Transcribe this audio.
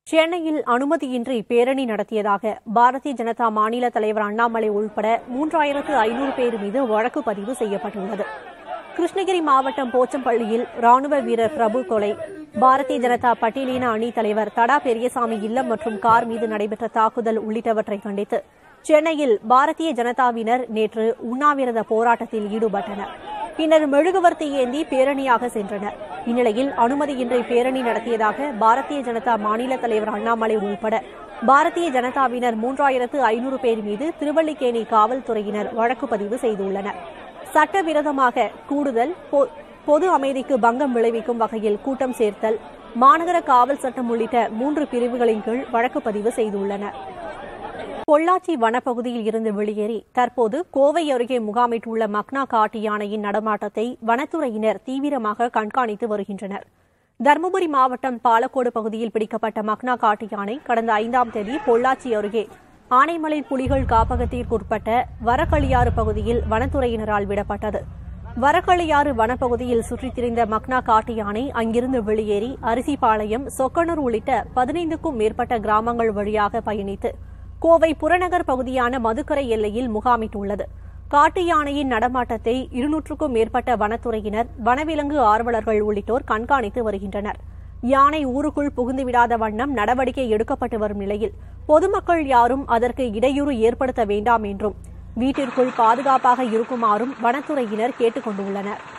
சென்னையில் அனுமதியின்றி பேரணி நடத்தியதாக பாரதிய ஜனதா மாநில தலைவர் அண்ணாமலை உள்பட மூன்றாயிரத்து ஐநூறு பேர் மீது வழக்கு பதிவு செய்யப்பட்டுள்ளது கிருஷ்ணகிரி மாவட்டம் போச்சம்பள்ளியில் ராணுவ வீரர் பிரபு கொலை பாரதிய ஜனதா பட்டியலின அணி தலைவர் தடா பெரியசாமி இல்லம் மற்றும் கார் மீது நடைபெற்ற தாக்குதல் உள்ளிட்டவற்றை கண்டித்து சென்னையில் பாரதிய ஜனதாவினர் நேற்று உண்ணாவிரத போராட்டத்தில் ஈடுபட்டனர் பின்னர் மெழுகுவர்த்தி ஏந்தி பேரணியாக சென்றனர் இந்நிலையில் அனுமதியின்றி பேரணி நடத்தியதாக பாரதிய ஜனதா மாநில தலைவர் அண்ணாமலை உள்பட பாரதிய ஜனதாவினர் மூன்றாயிரத்து ஐநூறு பேர் மீது திருவல்லிக்கேணி காவல்துறையினர் வழக்கு பதிவு செய்துள்ளனர் சட்டவிரோதமாக கூடுதல் பொ- பொது அமைதிக்கு பங்கம் விளைவிக்கும் வகையில் கூட்டம் சேர்த்தல் மாநகர காவல் சட்டம் உள்ளிட்ட மூன்று பிரிவுகளின் கீழ் வழக்கு பதிவு செய்துள்ளனர் பொள்ளாச்சி வனப்பகுதியில் இருந்து வெளியேறி தற்போது கோவை அருகே முகாமிட்டுள்ள மக்னா காட்டு யானையின் நடமாட்டத்தை வனத்துறையினர் தீவிரமாக கண்காணித்து வருகின்றனர் தருமபுரி மாவட்டம் பாலக்கோடு பகுதியில் பிடிக்கப்பட்ட மக்னா காட்டு யானை கடந்த ஐந்தாம் தேதி பொள்ளாச்சி அருகே ஆனைமலை புலிகள் காப்பகத்திற்குட்பட்ட வரகளியாறு பகுதியில் வனத்துறையினரால் விடப்பட்டது வரகளியாறு வனப்பகுதியில் சுற்றித் திரிந்த மக்னா காட்டு யானை அங்கிருந்து வெளியேறி அரிசிபாளையம் சொக்கனூர் உள்ளிட்ட பதினைந்துக்கும் மேற்பட்ட கிராமங்கள் வழியாக பயணித்து கோவை புறநகர் பகுதியான மதுக்கரை எல்லையில் முகாமிட்டுள்ளது காட்டு யானையின் நடமாட்டத்தை இருநூற்றுக்கும் மேற்பட்ட வனத்துறையினர் வனவிலங்கு ஆர்வலர்கள் உள்ளிட்டோர் கண்காணித்து வருகின்றனர் யானை ஊருக்குள் புகுந்துவிடாத வண்ணம் நடவடிக்கை எடுக்கப்பட்டு வரும் நிலையில் பொதுமக்கள் யாரும் அதற்கு இடையூறு ஏற்படுத்த வேண்டாம் என்றும் வீட்டிற்குள் பாதுகாப்பாக இருக்குமாறும் வனத்துறையினர் கேட்டுக் கொண்டுள்ளனர்